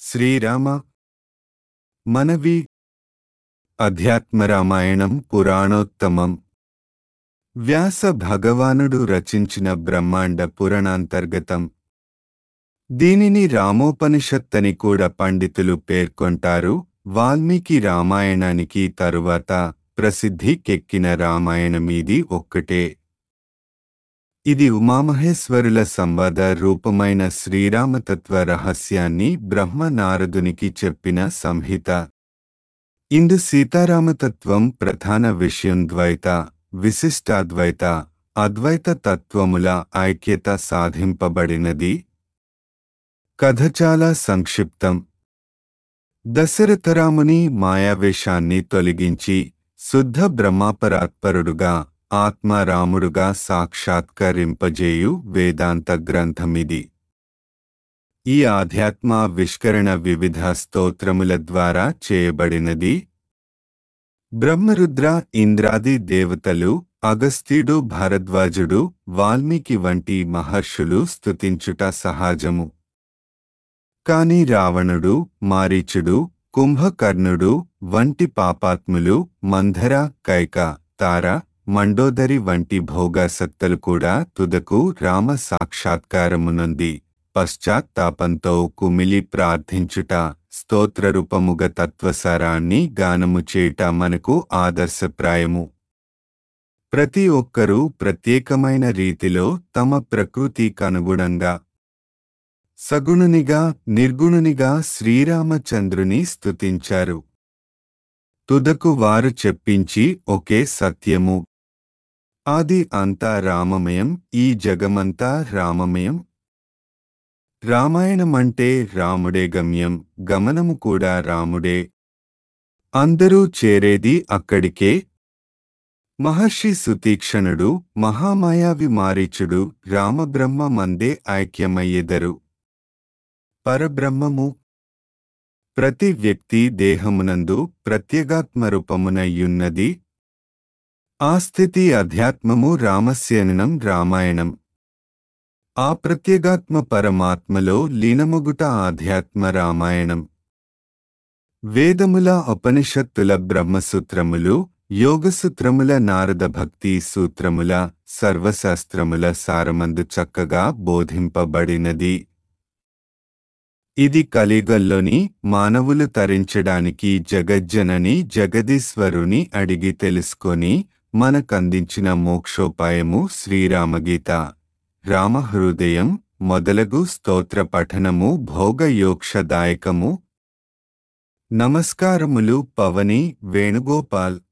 శ్రీరామ మనవి అధ్యాత్మరామాయణం పురాణోత్తమం వ్యాస భగవానుడు రచించిన బ్రహ్మాండ పురాణాంతర్గతం దీనిని రామోపనిషత్తని కూడా పండితులు పేర్కొంటారు వాల్మీకి రామాయణానికి తరువాత ప్రసిద్ధికెక్కిన రామాయణమీది ఒక్కటే ఇది ఉమామహేశ్వరుల సంవాద రూపమైన శ్రీరామతత్వ రహస్యాన్ని బ్రహ్మ నారదునికి చెప్పిన సంహిత ఇందు సీతారామతత్వం ప్రధాన విషయం ద్వైత విశిష్టాద్వైత అద్వైత తత్వముల ఐక్యత సాధింపబడినది కథ చాలా సంక్షిప్తం దశరథరాముని మాయావేశాన్ని తొలగించి శుద్ధ బ్రహ్మాపరాత్పరుడుగా ఆత్మారాముడుగా సాక్షాత్కరింపజేయు వేదాంత గ్రంథమిది ఈ ఆధ్యాత్మ విష్కరణ వివిధ స్తోత్రముల ద్వారా చేయబడినది బ్రహ్మరుద్ర ఇంద్రాది దేవతలు అగస్త్యుడు భరద్వాజుడు వాల్మీకి వంటి మహర్షులు స్తుతించుట సహజము కాని రావణుడు మారీచుడు కుంభకర్ణుడు వంటి పాపాత్ములు మంధర కైక తార మండోదరి వంటి భోగాసక్తలు కూడా తుదకు రామ సాక్షాత్కారమునంది పశ్చాత్తాపంతో కుమిలి ప్రార్థించుట స్తోత్రరూపముగ తత్వసారాన్ని గానము చేయుట మనకు ఆదర్శప్రాయము ప్రతి ఒక్కరూ ప్రత్యేకమైన రీతిలో తమ ప్రకృతికనుగుణంగా సగుణునిగా నిర్గుణునిగా శ్రీరామచంద్రుని స్తుతించారు తుదకు వారు చెప్పించి ఒకే సత్యము ఆది అంతా రామమయం ఈ జగమంతా రామమయం రామాయణమంటే రాముడే గమ్యం గమనము కూడా రాముడే అందరూ చేరేది అక్కడికే మహర్షి సుతీక్షణుడు మహామాయావి మారీచుడు రామబ్రహ్మ మందే ఐక్యమయ్యెదరు పరబ్రహ్మము ప్రతి వ్యక్తి దేహమునందు ప్రత్యేగాత్మరూపమునయ్యున్నది ఆ స్థితి అధ్యాత్మము రామస్యనం రామాయణం ఆ ప్రత్యేగాత్మ పరమాత్మలో లీనముగుట ఆధ్యాత్మ రామాయణం వేదముల ఉపనిషత్తుల బ్రహ్మసూత్రములు యోగసూత్రముల నారద భక్తి సూత్రముల సర్వశాస్త్రముల సారమందు చక్కగా బోధింపబడినది ఇది కలిగల్లోని మానవులు తరించడానికి జగజ్జనని జగదీశ్వరుని అడిగి తెలుసుకొని మనకందించిన మోక్షోపాయము శ్రీరామగీత రామహృదయం మొదలగు స్తోత్ర పఠనము భోగయోక్షదాయకము నమస్కారములు పవని వేణుగోపాల్